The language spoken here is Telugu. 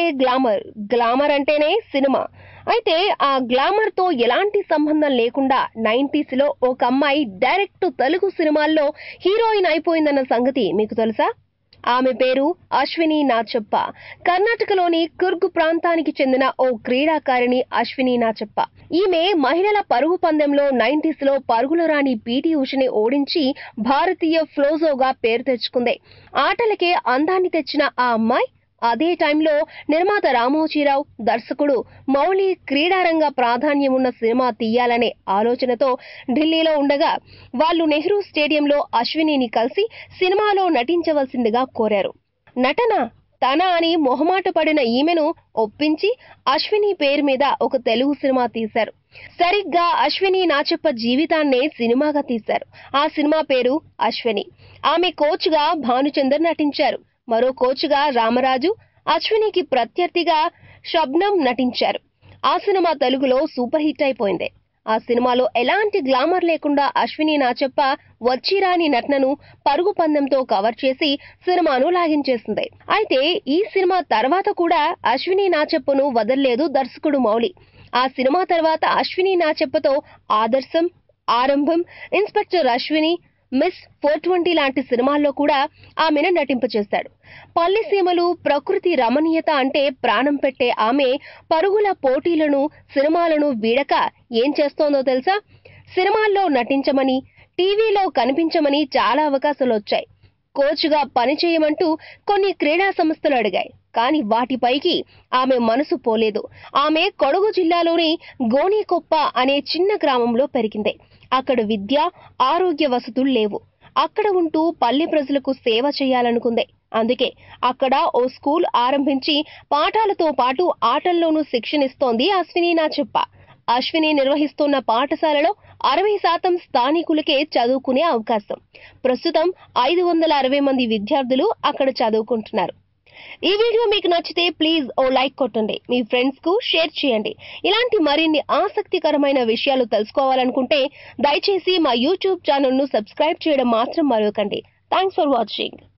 అంటేనే గ్లామర్ గ్లామర్ అంటేనే సినిమా అయితే ఆ గ్లామర్ తో ఎలాంటి సంబంధం లేకుండా నైన్టీస్ లో ఒక అమ్మాయి డైరెక్ట్ తెలుగు సినిమాల్లో హీరోయిన్ అయిపోయిందన్న సంగతి మీకు తెలుసా ఆమె పేరు అశ్విని నాచప్ప కర్ణాటకలోని కుర్గు ప్రాంతానికి చెందిన ఓ క్రీడాకారిణి అశ్విని నాచప్ప ఈమె మహిళల పరుగు పందెంలో నైన్టీస్ లో పరుగుల రాణి పీటీ ఉషని ఓడించి భారతీయ ఫ్లోజోగా పేరు తెచ్చుకుంది ఆటలకే అందాన్ని తెచ్చిన ఆ అమ్మాయి అదే టైంలో నిర్మాత రామోజీరావు దర్శకుడు మౌలి క్రీడారంగ ప్రాధాన్యం ఉన్న సినిమా తీయాలనే ఆలోచనతో ఢిల్లీలో ఉండగా వాళ్ళు నెహ్రూ స్టేడియంలో అశ్వినిని కలిసి సినిమాలో నటించవలసిందిగా కోరారు నటన తన అని మొహమాట పడిన ఈమెను ఒప్పించి అశ్విని పేరు మీద ఒక తెలుగు సినిమా తీశారు సరిగ్గా అశ్విని నాచప్ప జీవితాన్నే సినిమాగా తీశారు ఆ సినిమా పేరు అశ్విని ఆమె కోచ్గా భానుచందర్ నటించారు మరో కోచ్గా రామరాజు అశ్వినికి ప్రత్యర్థిగా షబ్నం నటించారు ఆ సినిమా తెలుగులో సూపర్ హిట్ అయిపోయింది ఆ సినిమాలో ఎలాంటి గ్లామర్ లేకుండా అశ్విని నాచప్ప వచ్చిరాని నటనను పరుగు పందెంతో కవర్ చేసి సినిమాను లాగించేసింది అయితే ఈ సినిమా తర్వాత కూడా అశ్విని నాచప్పను వదల్లేదు దర్శకుడు మౌలి ఆ సినిమా తర్వాత అశ్విని నాచప్పతో Adarsham Arambham inspector Ashwini miss four twenty లాంటి సినిమాల్లో కూడా ఆమెను నటింపచేశాడు పల్లె సీమలు ప్రకృతి రమణీయత అంటే ప్రాణం పెట్టే ఆమె పరుగుల పోటీలను సినిమాలను వీడక ఏం చేస్తోందో తెలుసా సినిమాల్లో నటించమని టీవీలో కనిపించమని చాలా అవకాశాలు వచ్చాయి కోచ్గా పనిచేయమంటూ కొన్ని క్రీడా సంస్థలు అడిగాయి కానీ వాటిపైకి ఆమె మనసు పోలేదు ఆమె కొడగు జిల్లాలోని గోనీకొప్ప అనే చిన్న గ్రామంలో పెరిగింది అక్కడ విద్య ఆరోగ్య వసతులు లేవు అక్కడ ఉంటూ పల్లె ప్రజలకు సేవ చేయాలనుకుంది అందుకే అక్కడ ఓ స్కూల్ ఆరంభించి పాఠాలతో పాటు ఆటల్లోనూ శిక్షణిస్తోంది అశ్విని నాచప్ప అశ్విని నిర్వహిస్తున్న పాఠశాలలో అరవై శాతం స్థానికులకే చదువుకునే అవకాశం ప్రస్తుతం ఐదు వందల అరవై మంది విద్యార్థులు అక్కడ చదువుకుంటున్నారు ఈ వీడియో మీకు నచ్చితే ప్లీజ్ ఓ లైక్ కొట్టండి మీ ఫ్రెండ్స్ కు షేర్ చేయండి ఇలాంటి మరిన్ని ఆసక్తికరమైన విషయాలు తెలుసుకోవాలనుకుంటే దయచేసి మా యూట్యూబ్ ఛానల్ ను సబ్స్క్రైబ్ చేయడం మాత్రం మరొకండి థ్యాంక్స్ ఫర్ వాచింగ్